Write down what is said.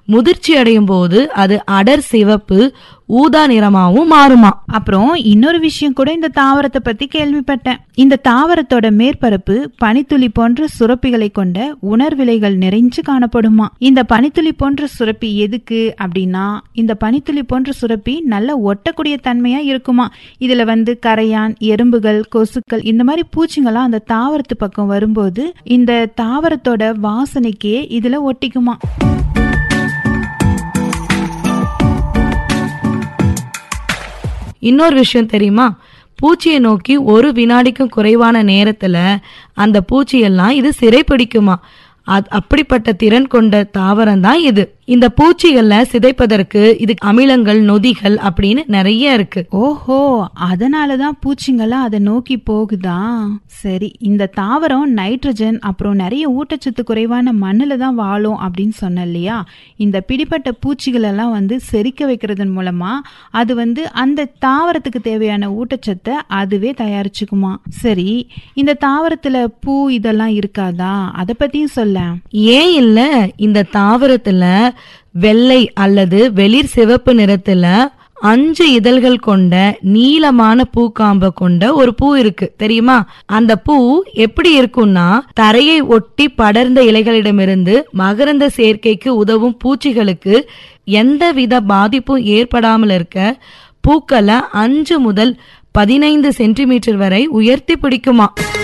முதிர்ச்சி அடையும் போது அது அடர் சிவப்பு ஊதா நிறமாவும் மாறுமா அப்புறம் இன்னொரு விஷயம் கூட இந்த தாவரத்தை பத்தி கேள்விப்பட்டேன் இந்த தாவரத்தோட மேற்பரப்பு பனித்துளி போன்ற சுரப்பிகளை கொண்ட உணர்விலைகள் நிறைஞ்சு காணப்படுமா இந்த பனித்துளி போன்ற சுரப்பி எதுக்கு அப்படின்னா இந்த பனித்துளி போன்ற சுரப்பி நல்ல ஒட்டக்கூடிய தன்மையா இருக்குமா இதுல வந்து கரையான் எறும்புகள் கொசுக்கள் இந்த மாதிரி பூச்சிங்கெல்லாம் அந்த தாவரத்து பக்கம் வரும்போது இந்த தாவரத்தோட வாசனைக்கே இதுல ஒட்டிக்குமா இன்னொரு விஷயம் தெரியுமா பூச்சியை நோக்கி ஒரு வினாடிக்கும் குறைவான நேரத்துல அந்த பூச்சியெல்லாம் இது சிறைப்பிடிக்குமா அது அப்படிப்பட்ட திறன் கொண்ட தாவரம் தான் இது இந்த பூச்சிகள்ல சிதைப்பதற்கு இது அமிலங்கள் நொதிகள் அப்படின்னு நிறைய இருக்கு ஓஹோ அதனாலதான் பூச்சிங்கெல்லாம் அதை நோக்கி போகுதா சரி இந்த தாவரம் நைட்ரஜன் அப்புறம் நிறைய ஊட்டச்சத்து குறைவான மண்ணுல தான் வாழும் அப்படின்னு சொன்ன இல்லையா இந்த பிடிப்பட்ட பூச்சிகள் எல்லாம் வந்து செரிக்க வைக்கிறதன் மூலமா அது வந்து அந்த தாவரத்துக்கு தேவையான ஊட்டச்சத்தை அதுவே தயாரிச்சுக்குமா சரி இந்த தாவரத்துல பூ இதெல்லாம் இருக்காதா அதை பத்தியும் சொல்ல ஏன் இல்ல இந்த தாவரத்துல வெள்ளை அல்லது வெளிர் சிவப்பு நிறத்துல அஞ்சு இதழ்கள் கொண்ட நீளமான பூக்காம்ப கொண்ட ஒரு பூ இருக்கு தெரியுமா அந்த பூ எப்படி இருக்கும்னா தரையை ஒட்டி படர்ந்த இலைகளிடமிருந்து மகரந்த சேர்க்கைக்கு உதவும் பூச்சிகளுக்கு எந்தவித பாதிப்பும் ஏற்படாமல் இருக்க பூக்களை அஞ்சு முதல் பதினைந்து சென்டிமீட்டர் வரை உயர்த்தி பிடிக்குமா